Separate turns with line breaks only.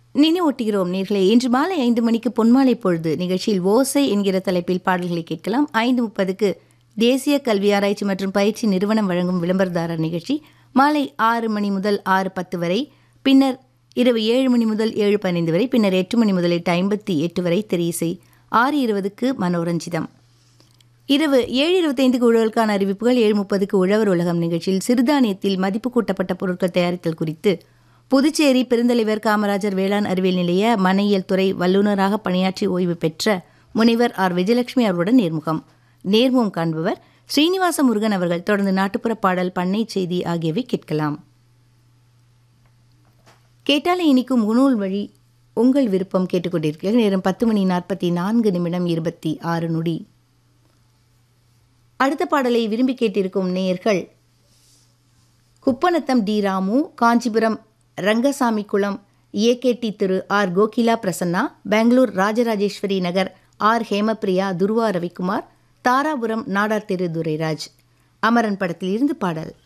நினைவூட்டுகிறோம் நேர்களே இன்று மாலை ஐந்து மணிக்கு பொன்மாலை பொழுது நிகழ்ச்சியில் ஓசை என்கிற தலைப்பில் பாடல்களை கேட்கலாம் ஐந்து முப்பதுக்கு தேசிய கல்வி ஆராய்ச்சி மற்றும் பயிற்சி நிறுவனம் வழங்கும் விளம்பரதாரர் நிகழ்ச்சி மாலை ஆறு மணி முதல் ஆறு பத்து வரை பின்னர் இரவு ஏழு மணி முதல் ஏழு பதினைந்து வரை பின்னர் எட்டு மணி முதல் எட்டு ஐம்பத்தி எட்டு வரை திரையிசை ஆறு இருபதுக்கு மனோரஞ்சிதம் இரவு ஏழு இருபத்தைந்துக்கு உழவருக்கான அறிவிப்புகள் ஏழு முப்பதுக்கு உழவர் உலகம் நிகழ்ச்சியில் சிறுதானியத்தில் மதிப்பு கூட்டப்பட்ட பொருட்கள் தயாரித்தல் குறித்து புதுச்சேரி பெருந்தலைவர் காமராஜர் வேளாண் அறிவியல் நிலைய மனையியல் துறை வல்லுநராக பணியாற்றி ஓய்வு பெற்ற முனைவர் ஆர் விஜயலட்சுமி அவருடன் நேர்முகம் நேர்முகம் காண்பவர் ஸ்ரீனிவாச முருகன் அவர்கள் தொடர்ந்து நாட்டுப்புற பாடல் பண்ணை செய்தி ஆகியவை கேட்கலாம் கேட்டாலே இனிக்கும் உணவுல் வழி உங்கள் விருப்பம் கேட்டுக்கொண்டிருக்கிறீர்கள் நேரம் பத்து மணி நாற்பத்தி நான்கு நிமிடம் இருபத்தி ஆறு நொடி அடுத்த பாடலை விரும்பி கேட்டிருக்கும் நேயர்கள் Kuppanatham T Ramu Kanchipuram Rangasamy Kulam AKD Thiru R Kokila Prasanna Bangalore Rajarajeswari Nagar R Hemapriya Dhruva Ravikumar Dharapuram Nadar திரு துரைராஜ் அமரன் படத்தில் இருந்து பாடல்